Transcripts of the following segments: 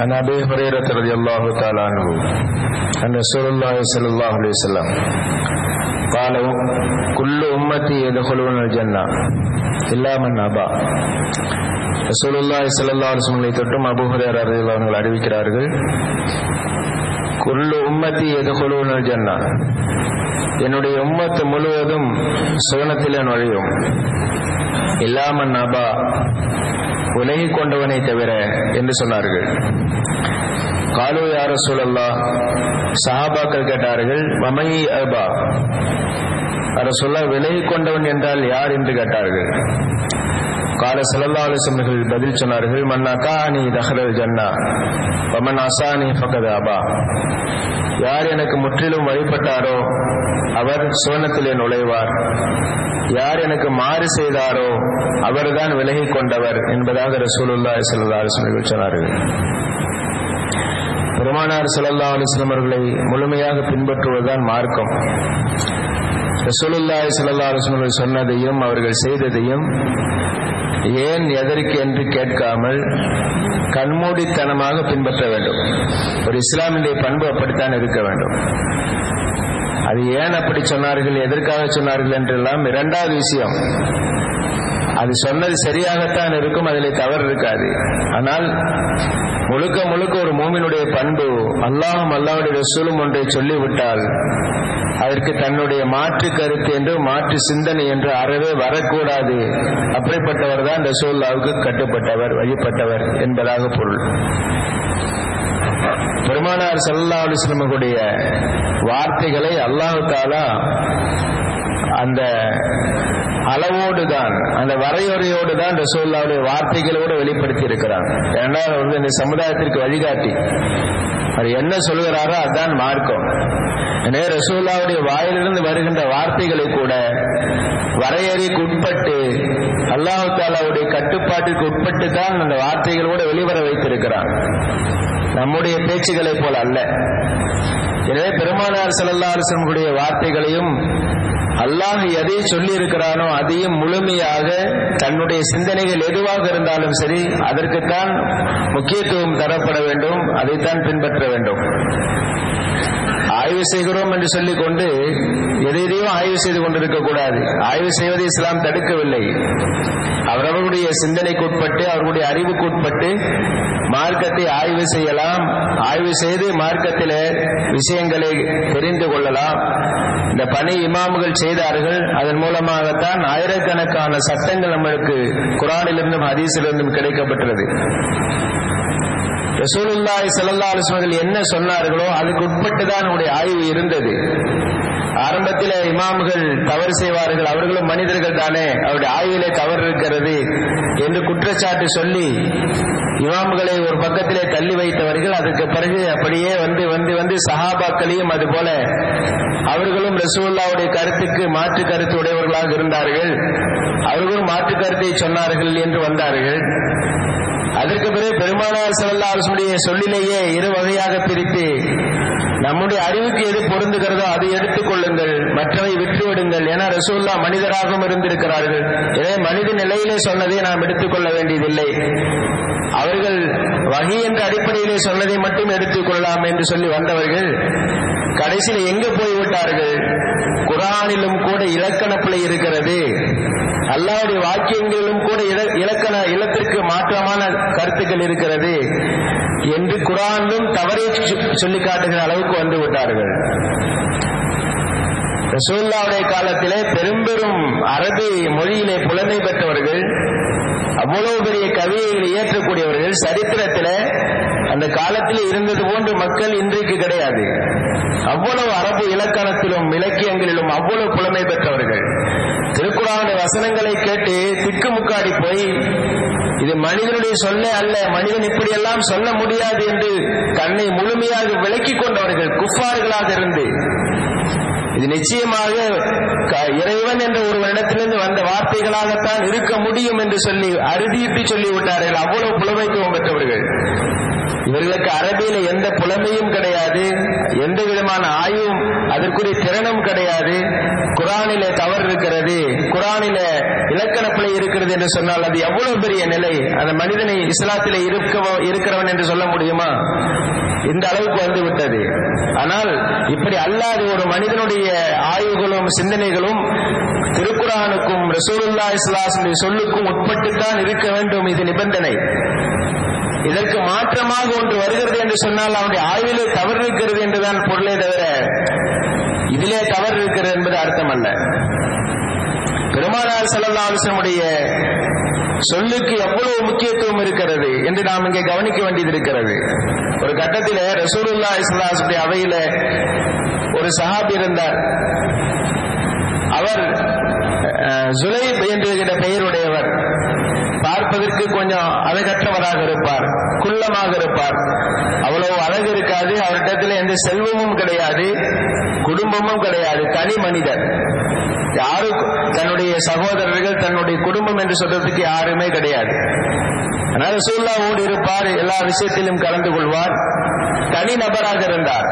عن ابي هريره رضي الله تعالى عنه عن رسول الله صلى الله عليه وسلم قال كل امتي يدخلون الجنه الا من ابى ரசூலுல்லாஹி ஸல்லல்லாஹு அலைஹி வஸல்லம் தொட்டும் அபூ ஹுரைரா ரலியல்லாஹு அன்ஹு அறிவிக்கிறார்கள் குல்லு உம்மத்தி எதுகுலூனல் ஜன்னா என்னுடைய உம்மத்து முழுவதும் சுவனத்திலே நுழையும் இல்லாமன் அபா உலகி கொண்டவனை தவிர என்று சொன்னார்கள் காலு யார சூழல்லா சஹாபாக்கள் கேட்டார்கள் வமயி அபா அர சொல்ல விலகி கொண்டவன் என்றால் யார் என்று கேட்டார்கள் கால சல்லா அலிசம்கள் பதில் சொன்னார்கள் மன் அகானி தஹரல் ஜன்னா வமன் அசானி ஃபகத் அபா யார் எனக்கு முற்றிலும் வழிபட்டாரோ அவர் சுவனத்திலே நுழைவார் யார் எனக்கு மாறு செய்தாரோ அவர்தான் விலகி கொண்டவர் என்பதாக ரசூலுல்லா சல்லா அலிஸ்லர்கள் சொன்னார்கள் பெருமானார் சல்லா அலிஸ்லம் அவர்களை முழுமையாக பின்பற்றுவதுதான் மார்க்கம் ரசூலுல்லாய் சல்லா அலிஸ்லம் சொன்னதையும் அவர்கள் செய்ததையும் ஏன் எதற்கு என்று கேட்காமல் கண்மூடித்தனமாக பின்பற்ற வேண்டும் ஒரு இஸ்லாமிய பண்பு அப்படித்தான் இருக்க வேண்டும் அது ஏன் அப்படி சொன்னார்கள் எதற்காக சொன்னார்கள் என்றெல்லாம் இரண்டாவது விஷயம் அது சொன்னது சரியாகத்தான் இருக்கும் அதில் தவறு இருக்காது ஆனால் முழுக்க முழுக்க ஒரு மூமினுடைய பண்பு அல்லாஹும் அல்லாவுடைய ரசூலும் ஒன்றை சொல்லிவிட்டால் அதற்கு தன்னுடைய மாற்று கருத்து என்று மாற்று சிந்தனை என்று அறவே வரக்கூடாது அப்படிப்பட்டவர் தான் ரசூல்லாவுக்கு கட்டுப்பட்டவர் வழிபட்டவர் என்பதாக பொருள் பெருமானார் சல்லா அலுவலமுடைய வார்த்தைகளை அல்லாஹு தாலா அந்த அளவோடு தான் அந்த வரையறையோடு தான் ரசோல்லாவுடைய வார்த்தைகளோடு வெளிப்படுத்தி இருக்கிறார் ஏன்னா வந்து இந்த சமுதாயத்திற்கு வழிகாட்டி அவர் என்ன சொல்கிறாரோ அதுதான் மார்க்கம் எனவே ரசூல்லாவுடைய வாயிலிருந்து வருகின்ற வார்த்தைகளை கூட வரையறைக்கு உட்பட்டு அல்லாஹு தாலாவுடைய கட்டுப்பாட்டிற்கு உட்பட்டு தான் அந்த வார்த்தைகளோடு வெளிவர வைத்திருக்கிறார் நம்முடைய பேச்சுகளை போல அல்ல எனவே பெருமானார் செல்லல்லா அரசனுடைய வார்த்தைகளையும் அல்லாஹ் எதை சொல்லி இருக்கிறானோ அதையும் முழுமையாக தன்னுடைய சிந்தனைகள் எதுவாக இருந்தாலும் சரி அதற்குத்தான் முக்கியத்துவம் தரப்பட வேண்டும் அதைத்தான் பின்பற்ற வேண்டும் ஆய்வு செய்கிறோம் என்று சொல்லிக் கொண்டு எதையும் ஆய்வு செய்து கொண்டிருக்க கூடாது ஆய்வு செய்வதை இஸ்லாம் தடுக்கவில்லை அவரவர்களுடைய சிந்தனைக்கு உட்பட்டு அவர்களுடைய அறிவுக்கு உட்பட்டு மார்க்கத்தை ஆய்வு செய்யலாம் ஆய்வு செய்து மார்க்கத்தில் விஷயங்களை தெரிந்து கொள்ளலாம் இந்த பணி இமாமுகள் செய்தார்கள் அதன் மூலமாகத்தான் ஆயிரக்கணக்கான சட்டங்கள் நம்மளுக்கு குரானிலிருந்தும் ஹதீஸிலிருந்தும் கிடைக்கப்பட்டது ரசூலுல்லாய் சல்லா அலுவலர்கள் என்ன சொன்னார்களோ அதுக்கு உட்பட்டு தான் நம்முடைய ஆய்வு இருந்தது ஆரம்பத்தில் இமாம்கள் தவறு செய்வார்கள் அவர்களும் மனிதர்கள் தானே அவருடைய ஆய்விலே தவறு இருக்கிறது என்று குற்றச்சாட்டு சொல்லி இமாம்களை ஒரு பக்கத்திலே தள்ளி வைத்தவர்கள் அதுக்கு பிறகு அப்படியே வந்து வந்து வந்து சஹாபாக்களையும் அது போல அவர்களும் ரசூல்லாவுடைய கருத்துக்கு மாற்று கருத்து உடையவர்களாக இருந்தார்கள் அவர்களும் மாற்று கருத்தை சொன்னார்கள் என்று வந்தார்கள் அதற்கு பிறகு பெருமானார் செல்லா அரசுடைய சொல்லிலேயே இரு வகையாக பிரித்து நம்முடைய அறிவுக்கு எது பொருந்துகிறதோ அதை எடுத்துக் கொள்ளுங்கள் மற்றவை விட்டுவிடுங்கள் என ரசூல்லா மனிதராகவும் இருந்திருக்கிறார்கள் எனவே மனித நிலையிலே சொன்னதை நாம் எடுத்துக்கொள்ள வேண்டியதில்லை அவர்கள் வகை என்ற அடிப்படையிலே சொன்னதை மட்டும் எடுத்துக் கொள்ளலாம் என்று சொல்லி வந்தவர்கள் கடைசியில் எங்க போய்விட்டார்கள் குரானிலும் கூட இலக்கண பிழை இருக்கிறது அல்லாவுடைய வாக்கியங்களிலும் கூட இலக்கண இலத்திற்கு மாற்றமான கருத்துக்கள் இருக்கிறது என்று குரானிலும் தவறை சொல்லி காட்டுகிற அளவுக்கு வந்து விட்டார்கள் ரசூல்லாவுடைய காலத்திலே பெரும்பெரும் அரபி மொழியிலே புலமை பெற்றவர்கள் அவ்வளவு பெரிய கவிதைகளை இயற்றக்கூடியவர்கள் சரித்திரத்தில் அந்த காலத்தில் இருந்தது போன்று மக்கள் இன்றைக்கு கிடையாது அவ்வளவு அரபு இலக்கணத்திலும் இலக்கியங்களிலும் அவ்வளவு புலமை பெற்றவர்கள் திருக்குறானுடைய வசனங்களை கேட்டு திக்குமுக்காடி போய் இது மனிதனுடைய சொல்ல அல்ல மனிதன் இப்படியெல்லாம் சொல்ல முடியாது என்று தன்னை முழுமையாக விலக்கிக் கொண்டவர்கள் குஃபார்களாக இருந்து இது நிச்சயமாக இறைவன் என்ற ஒரு இடத்திலிருந்து வந்த வார்த்தைகளாகத்தான் இருக்க முடியும் என்று சொல்லி அறுதியிட்டு சொல்லிவிட்டார்கள் அவ்வளவு புலமைத்துவம் பெற்றவர்கள் இவர்களுக்கு அரபியில எந்த புலமையும் கிடையாது எந்த விதமான ஆய்வும் அதற்குரிய திறனும் கிடையாது குரானிலே தவறு இருக்கிறது குரானில இலக்கண பிழை இருக்கிறது என்று சொன்னால் அது எவ்வளவு பெரிய நிலை அந்த மனிதனை இஸ்லாத்திலே இருக்க இருக்கிறவன் என்று சொல்ல முடியுமா இந்த அளவுக்கு வந்து விட்டது ஆனால் இப்படி அல்லாத ஒரு மனிதனுடைய ஆய்வுகளும் சிந்தனைகளும் திருக்குறானுக்கும் ரசூலுல்லா இஸ்லாசுடைய சொல்லுக்கும் உட்பட்டுத்தான் இருக்க வேண்டும் இது நிபந்தனை இதற்கு மாற்றமாக ஒன்று வருகிறது என்று சொன்னால் அவனுடைய ஆய்விலே தவறு இருக்கிறது என்றுதான் பொருளே தவிர இதிலே தவறு இருக்கிறது என்பது அர்த்தம் அல்ல பெருமானார் செல்லல்லா அலிசனுடைய சொல்லுக்கு எவ்வளவு முக்கியத்துவம் இருக்கிறது என்று நாம் இங்கே கவனிக்க வேண்டியது இருக்கிறது ஒரு கட்டத்தில் ரசூலுல்லா இஸ்லாசுடைய அவையில ஒரு சஹாபி இருந்தார் அவர் ஜுலைப் என்கிற பெயருடையவர் பார்ப்பதற்கு கொஞ்சம் அழகற்றவராக இருப்பார் குள்ளமாக இருப்பார் அவ்வளவு அழகு இருக்காது அவரிடத்தில் எந்த செல்வமும் கிடையாது குடும்பமும் கிடையாது தனி மனிதர் யாரும் தன்னுடைய சகோதரர்கள் தன்னுடைய குடும்பம் என்று சொல்றதுக்கு யாருமே கிடையாது அதனால சூழ்நாவோடு இருப்பார் எல்லா விஷயத்திலும் கலந்து கொள்வார் தனி நபராக இருந்தார்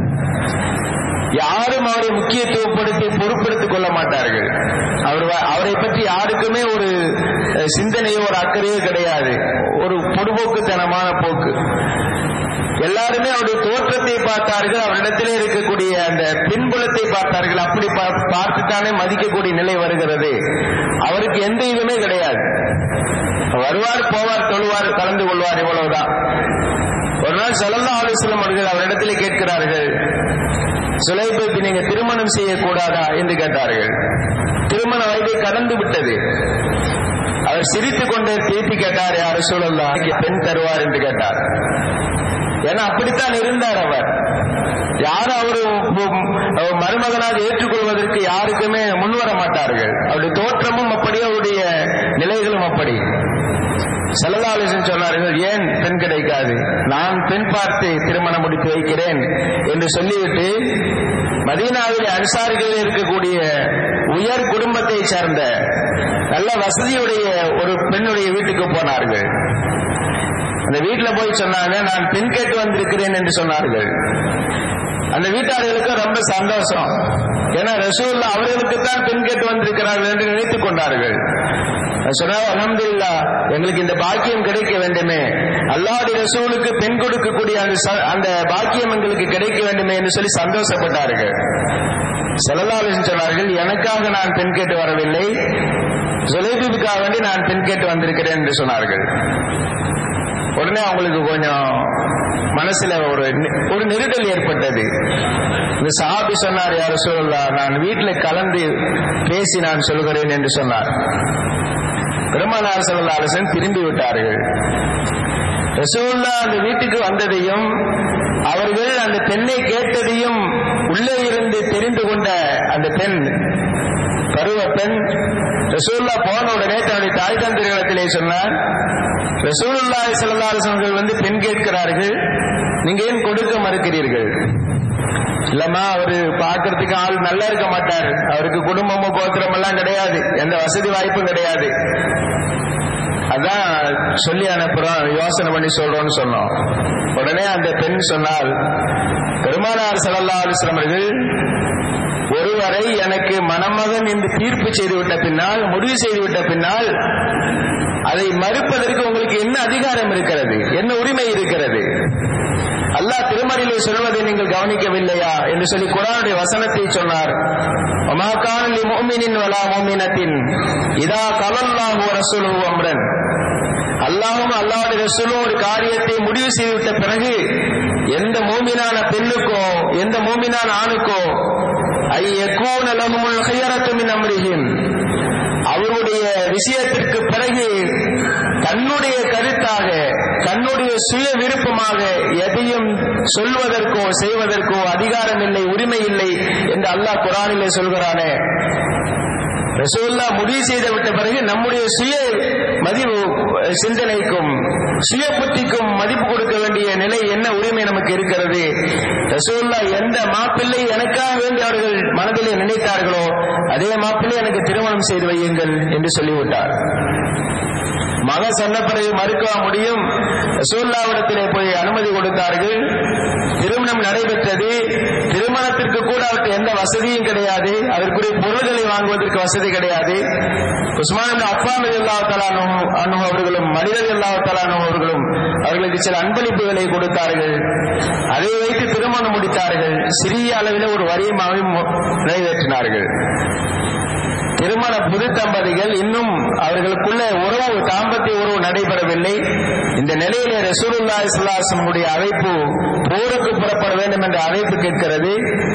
யாரும் அவரை முக்கியத்துவப்படுத்தி பொறுப்பெடுத்துக் கொள்ள மாட்டார்கள் அவர் அவரை பற்றி யாருக்குமே ஒரு சிந்தனையோ ஒரு அக்கறையோ கிடையாது ஒரு பொடுபோக்குத்தனமான போக்கு எல்லாருமே அவருடைய தோற்றத்தை பார்த்தார்கள் அவரிடத்திலே இருக்கக்கூடிய அந்த பின்புலத்தை பார்த்தார்கள் அப்படி பார்த்துத்தானே மதிக்கக்கூடிய நிலை வருகிறது அவருக்கு எந்த இதுவுமே கிடையாது வருவார் போவார் தொழுவார் கலந்து கொள்வார் இவ்வளவுதான் ஒரு நாள் சலல்லா ஆலோசனம் அவர்கள் அவரிடத்திலே கேட்கிறார்கள் சுலைபுக்கு நீங்க திருமணம் செய்யக்கூடாதா என்று கேட்டார்கள் திருமண வயதை கடந்து விட்டது அவர் சிரித்துக் கொண்டே திருப்பி கேட்டார் யாரு சொல்லலாம் பெண் தருவார் என்று கேட்டார் ஏன்னா அப்படித்தான் இருந்தார் அவர் யாரும் அவரு மருமகனாக ஏற்றுக்கொள்வதற்கு யாருக்குமே முன்வர மாட்டார்கள் அவருடைய தோற்றமும் அப்படி அவருடைய நிலைகளும் அப்படி செல்லலாலேசன் சொன்னார்கள் ஏன் பெண் கிடைக்காது நான் பெண் பார்த்து திருமணம் முடித்து வைக்கிறேன் என்று சொல்லிவிட்டு மதீனாவில் அன்சாரிகளில் இருக்கக்கூடிய உயர் குடும்பத்தை சேர்ந்த நல்ல வசதியுடைய ஒரு பெண்ணுடைய வீட்டுக்கு போனார்கள் அந்த வீட்டில் போய் சொன்னாங்க நான் பெண் கேட்டு வந்திருக்கிறேன் என்று சொன்னார்கள் அந்த வீட்டார்களுக்கு ரொம்ப சந்தோஷம் ஏன்னா ரசூல்லா அவர்களுக்கு தான் பெண் கேட்டு வந்திருக்கிறார்கள் என்று நினைத்துக் கொண்டார்கள் சொன்னார் அலமதுல்லா எங்களுக்கு இந்த பாக்கியம் கிடைக்க வேண்டுமே அல்லாடி ரசூலுக்கு பெண் கொடுக்கக்கூடிய அந்த அந்த பாக்கியம் எங்களுக்கு கிடைக்க வேண்டுமே என்று சொல்லி சந்தோஷப்பட்டார்கள் செலலாலிசன் சொன்னார்கள் எனக்காக நான் பெண் கேட்டு வரவில்லை ஜுலைபிபுக்காக வேண்டி நான் பெண் கேட்டு வந்திருக்கிறேன் என்று சொன்னார்கள் உடனே அவங்களுக்கு கொஞ்சம் மனசுல ஒரு ஒரு நெருடல் ஏற்பட்டது இந்த சாபி சொன்னார் யார சொல்லலா நான் வீட்டில் கலந்து பேசி நான் சொல்கிறேன் என்று சொன்னார் பெருமானார் சல்லா அலிசன் திரும்பி விட்டார்கள் ரசூல்லா அந்த வீட்டுக்கு வந்ததையும் அவர்கள் அந்த பெண்ணை கேட்டதையும் உள்ளே இருந்து தெரிந்து கொண்ட அந்த பெண் பருவ பெண் ரசூல்லா போன உடனே தன்னுடைய தாய் தந்திரிடத்திலே சொன்னார் ரசூலுல்லா சல்லாசங்கள் வந்து பெண் கேட்கிறார்கள் நீங்க ஏன் கொடுக்க மறுக்கிறீர்கள் இல்லம்மா அவரு பாக்குறதுக்கு ஆள் நல்லா இருக்க மாட்டார் அவருக்கு குடும்பமும் கோத்திரம் எல்லாம் கிடையாது எந்த வசதி வாய்ப்பும் கிடையாது அதான் சொல்லி அனுப்புறோம் யோசனை பண்ணி சொல்றோம்னு சொன்னோம் உடனே அந்த பெண் சொன்னால் பெருமானார் சல்லா அலுவலமர்கள் ஒருவரை எனக்கு மணமகன் என்று தீர்ப்பு செய்துவிட்ட பின்னால் முடிவு செய்துவிட்ட பின்னால் அதை மறுப்பதற்கு உங்களுக்கு என்ன அதிகாரம் இருக்கிறது என்ன உரிமை இருக்கிறது அல்லாஹ் திருமறையிலே சொல்வதை நீங்கள் கவனிக்கவில்லையா என்று சொல்லி குரானுடைய வசனத்தை சொன்னார் ஒமாக்கான் மோமினின் வலா மோமினத்தின் இதா கலல்லாஹு ரசூலு அம்ரன் அல்லாஹும் அல்லாவுடைய ரசூலும் ஒரு காரியத்தை முடிவு செய்துவிட்ட பிறகு எந்த மூமினான பெண்ணுக்கோ எந்த மூமினான ஆணுக்கோ ஐ எக்கூன லஹுமுல் ஹையரத்து மின் அம்ரிஹிம் அவருடைய விஷயத்திற்கு பிறகு தன்னுடைய கருத்தாக தன்னுடைய சுய விருப்பமாக எதையும் சொல்வதற்கோ செய்வதற்கோ அதிகாரம் இல்லை உரிமை இல்லை என்று அல்லாஹ் குரானிலே சொல்கிறானே ரசூல்லா முடிவு செய்து விட்ட பிறகு நம்முடைய சுய மதிப்பு சிந்தனைக்கும் சுய புத்திக்கும் மதிப்பு கொடுக்க வேண்டிய நிலை என்ன உரிமை நமக்கு இருக்கிறது ரசூல்லா எந்த மாப்பிள்ளை எனக்காக வேண்டி அவர்கள் மனதிலே நினைத்தார்களோ அதே மாப்பிள்ளை எனக்கு திருமணம் செய்து வையுங்கள் என்று சொல்லிவிட்டார் மக சொன்ன பிறகு மறுக்க முடியும் ரசூல்லாவிடத்திலே போய் அனுமதி கொடுத்தார்கள் திருமணம் நடைபெற்றது திருமணத்திற்கு கூட அவருக்கு எந்த வசதியும் கிடையாது அதற்குரிய பொருள்களை வாங்குவதற்கு வசதி கிடையாது உஸ்மான் அப்பாம் இல்லாத்தாலும் அனு அவர்களும் மனிதர் இல்லாத்தாலும் அவர்களும் அவர்களுக்கு சில அன்பளிப்புகளை கொடுத்தார்கள் அதை வைத்து திருமணம் முடித்தார்கள் சிறிய அளவில் ஒரு வரியமாகவும் நிறைவேற்றினார்கள் திருமண புது தம்பதிகள் இன்னும் அவர்களுக்குள்ள உறவு தாம்பத்திய உறவு நடைபெறவில்லை இந்த நிலையிலே ரசூலுல்லா இஸ்லாசனுடைய அழைப்பு போருக்கு புறப்பட வேண்டும் என்ற அழைப்பு கேட்கிறது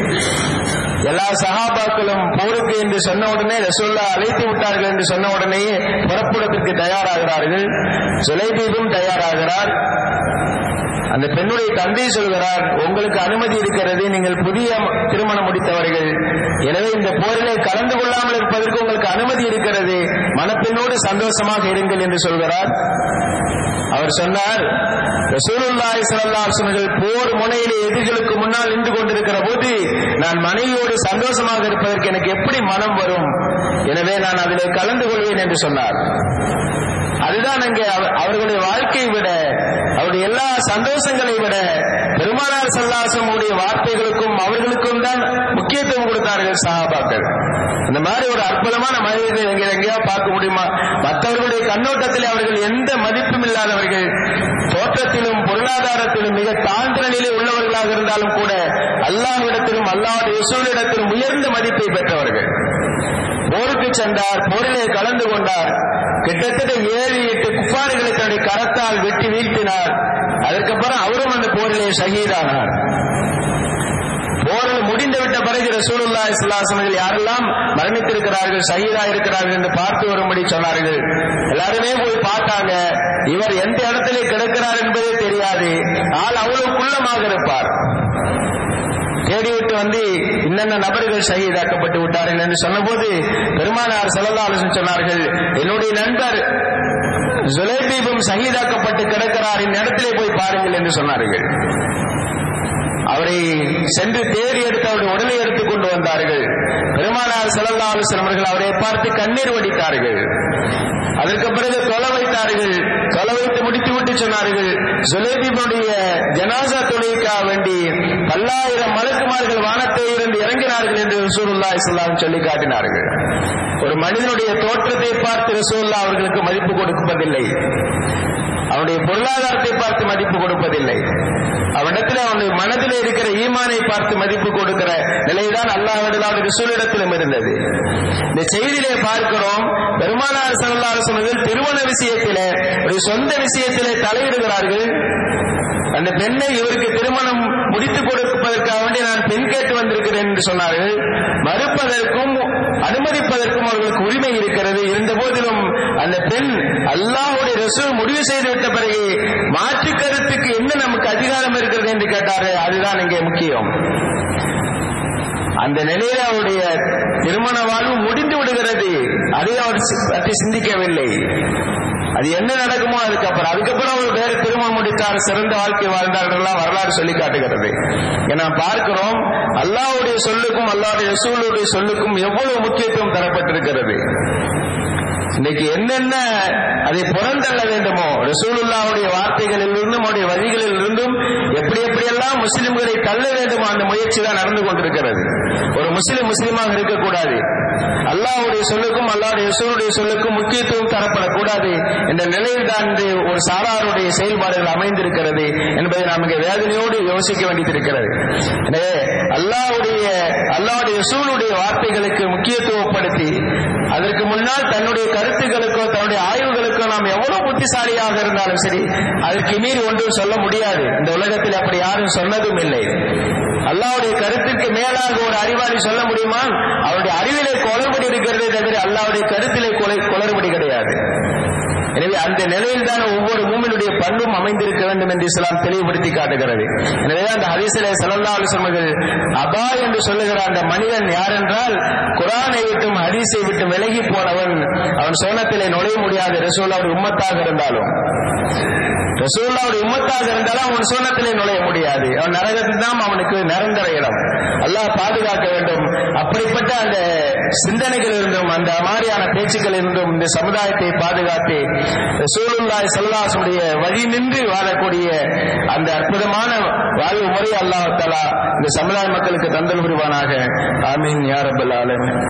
எல்லா சகாபாக்களும் போருக்கு என்று சொன்ன உடனே ரசூல்லா அழைத்து விட்டார்கள் என்று சொன்ன உடனேயே புறப்படுவதற்கு தயாராகிறார்கள் சுலைபீபும் தயாராகிறார் அந்த பெண்ணுடைய தந்தை சொல்கிறார் உங்களுக்கு அனுமதி இருக்கிறது நீங்கள் புதிய திருமணம் முடித்தவர்கள் எனவே இந்த போரிலே கலந்து கொள்ளாமல் இருப்பதற்கு உங்களுக்கு அனுமதி இருக்கிறது மணப்பெண்ணோடு சந்தோஷமாக இருங்கள் என்று சொல்கிறார் அவர் சொன்னார் ரசூலுல்லாஹி ஸல்லல்லாஹு அலைஹி வஸல்லம் போர் முனையிலே எதிர்களுக்கு முன்னால் நின்று கொண்டிருக்கிற போது நான் மனைவியோடு சந்தோஷமாக இருப்பதற்கு எனக்கு எப்படி மனம் வரும் எனவே நான் அதிலே கலந்து கொள்வேன் என்று சொன்னார் அதுதான் அங்கே அவர்களுடைய வாழ்க்கையை விட அவருடைய எல்லா சந்தோஷங்களை விட பெருமானார் சல்லாசமுடைய வார்த்தைகளுக்கும் அவர்களுக்கும் தான் முக்கியத்துவம் கொடுத்தார்கள் சகாபாக்கள் இந்த மாதிரி ஒரு அற்புதமான மனிதர்கள் எங்க எங்கேயா பார்க்க முடியுமா மற்றவர்களுடைய கண்ணோட்டத்தில் அவர்கள் எந்த மதிப்பும் இல்லாதவர்கள் தோற்றத்திலும் பொருளாதாரத்திலும் மிக தாழ்ந்த நிலையிலே உள்ளவர்களாக இருந்தாலும் கூட அல்லாஹ்விடத்திலும் அல்லாஹுடைய யசூலிடத்திலும் உயர்ந்த மதிப்பை பெற்றவர்கள் போருக்கு சென்றார் போரிலே கலந்து கொண்டார் கிட்டத்தட்ட ஏழு எட்டு குப்பாறுகளை தன்னுடைய கரத்தால் வெட்டி வீழ்த்தினார் அதற்கப்புறம் அவரும் அந்த போரிலே ஷஹீதானார் போரில் முடிந்துவிட்ட பிறகு ரசூலுல்லா இஸ்லாசனர்கள் யாரெல்லாம் மரணித்திருக்கிறார்கள் ஷஹீதா இருக்கிறார்கள் என்று பார்த்து வரும்படி சொன்னார்கள் எல்லாருமே போய் பார்த்தாங்க இவர் எந்த இடத்திலே கிடக்கிறார் என்பதே தெரியாது ஆள் அவ்வளவு குள்ளமாக இருப்பார் தேடிவிட்டு வந்து இன்னென்ன நபர்கள் ஷஹீதாக்கப்பட்டு விட்டார்கள் என்று சொன்னபோது பெருமானார் செல்லல்லா சொன்னார்கள் என்னுடைய நண்பர் ஜுலைபீபும் ஷஹீதாக்கப்பட்டு கிடக்கிறார் இந்த இடத்திலே போய் பாருங்கள் என்று சொன்னார்கள் அவரை சென்று தேடி எடுத்து அவருடைய உடலை எடுத்துக் கொண்டு வந்தார்கள் பெருமானார் செல்லல்லா அவர்கள் அவரை பார்த்து கண்ணீர் வடித்தார்கள் அதற்கு பிறகு தொலை வைத்தார்கள் தொலை வைத்து முடித்து விட்டு சொன்னார்கள் சுலேபிபுடைய ஜனாசா தொழிலுக்காக வேண்டி பல்லாயிரம் மலக்குமார்கள் வானத்தை இருந்து இறங்கினார்கள் என்று ரசூலுல்லா இஸ்லாம் சொல்லி காட்டினார்கள் ஒரு மனிதனுடைய தோற்றத்தை பார்த்து ரசூல்லா அவர்களுக்கு மதிப்பு கொடுப்பதில்லை அவனுடைய பொருளாதாரத்தை பார்த்து மதிப்பு கொடுப்பதில்லை அவனிடத்தில் அவனுடைய மனதில் இருக்கிற ஈமானை பார்த்து மதிப்பு கொடுக்கிற நிலைதான் அல்லாஹிடலாவுடைய ரிசூலிடத்திலும் இருந்தது இந்த செய்தியிலே பார்க்கிறோம் பெருமானார் சல்லார் சொன்னதில் திருமண விஷயத்திலே ஒரு சொந்த விஷயத்திலே தலையிடுகிறார்கள் அந்த பெண்ணை இவருக்கு திருமணம் முடித்துக் கொடுப்பதற்காக வேண்டி நான் பெண் கேட்டு வந்திருக்கிறேன் என்று சொன்னார்கள் மறுப்பதற்கும் அனுமதிப்பதற்கும் அவர்களுக்கு உரிமை இருக்கிறது இருந்த போதிலும் அந்த பெண் அல்லாஹுடைய ரசூல் முடிவு செய்து விட்ட பிறகு மாற்று கருத்துக்கு என்ன நமக்கு அதிகாரம் இருக்கிறது என்று கேட்டாரு அதுதான் இங்கே முக்கியம் அந்த நிலையில அவருடைய திருமண வாழ்வு முடிந்து விடுகிறது அதை அவர் பற்றி சிந்திக்கவில்லை அது என்ன நடக்குமோ அதுக்கப்புறம் அதுக்கப்புறம் அவர் வேறு திருமணம் முடித்தார் சிறந்த வாழ்க்கை வாழ்ந்தார்கள்லாம் வரலாறு சொல்லி காட்டுகிறது ஏன்னா பார்க்கிறோம் அல்லாவுடைய சொல்லுக்கும் அல்லாவுடைய ரசூலுடைய சொல்லுக்கும் எவ்வளவு முக்கியத்துவம் தரப்பட்டிருக்கிறது இன்னைக்கு என்னென்ன அதை புறந்தள்ள வேண்டுமோ ரசூலுல்லாவுடைய வார்த்தைகளில் இருந்தும் அவருடைய வழிகளில் இருந்தும் எப்படி எப்படியெல்லாம் முஸ்லிம்களை தள்ள வேண்டுமோ அந்த முயற்சி தான் நடந்து கொண்டிருக்கிறது ஒரு முஸ்லிம் முஸ்லிமாக இருக்கக்கூடாது அல்லாவுடைய சொல்லுக்கும் அல்லாவுடைய ரசூலுடைய சொல்லுக்கும் முக்கியத்துவம் தரப்படக்கூடாது என்ற நிலையில் தான் இன்று ஒரு சாராருடைய செயல்பாடுகள் அமைந்திருக்கிறது என்பதை நாம் இங்கே வேதனையோடு யோசிக்க வேண்டியிருக்கிறது எனவே அல்லாவுடைய அல்லாவுடைய ரசூலுடைய வார்த்தைகளுக்கு முக்கியத்துவப்படுத்தி அதற்கு முன்னால் தன்னுடைய கருத்துக்களுக்கோ தன்னுடைய ஆய்வுகளுக்கோ நாம் எவ்வளவு புத்திசாலியாக இருந்தாலும் சரி அதற்கு மீறி ஒன்றும் சொல்ல முடியாது இந்த உலகத்தில் அப்படி யாரும் சொன்னதும் இல்லை அல்லாவுடைய கருத்துக்கு மேலாக ஒரு அறிவாளி சொல்ல முடியுமா அவருடைய அறிவிலே குளறுபடி இருக்கிறதே தவிர அல்லாவுடைய கருத்திலே கொலை குளறுபடி கிடையாது எனவே அந்த நிலையில் தான் ஒவ்வொரு மூமினுடைய பண்பும் அமைந்திருக்க வேண்டும் என்று இஸ்லாம் தெளிவுபடுத்தி காட்டுகிறது எனவே அந்த ஹதீசிலே சல்லல்லா அலுவலர்கள் அபா என்று சொல்லுகிற அந்த மனிதன் யார் என்றால் குரானை விட்டும் ஹதீஸை விட்டும் விலகி போனவன் அவன் சோனத்திலே நுழைய முடியாது ரசூல்லாவுடைய ரசூல்லாவுடைய உம்மத்தாக இருந்தாலும் ரசூல்லாவுடைய உம்மத்தாக இருந்தாலும் அவன் சுவனத்திலே நுழைய முடியாது அவன் நரகத்தில் தான் அவனுக்கு நிரந்தர இடம் அல்லாஹ் பாதுகாக்க வேண்டும் அப்படிப்பட்ட அந்த சிந்தனைகள் இருந்தும் அந்த மாதிரியான பேச்சுக்கள் இருந்தும் இந்த சமுதாயத்தை பாதுகாத்து ரசூலுல்லாஹி ஸல்லல்லாஹுடைய வழி நின்று வாழக்கூடிய அந்த அற்புதமான வாழ்வு முறை அல்லாஹ் தஆலா இந்த சமுதாய மக்களுக்கு தந்தல் புரிவானாக ஆமீன் யா ரப்பல் ஆலமீன்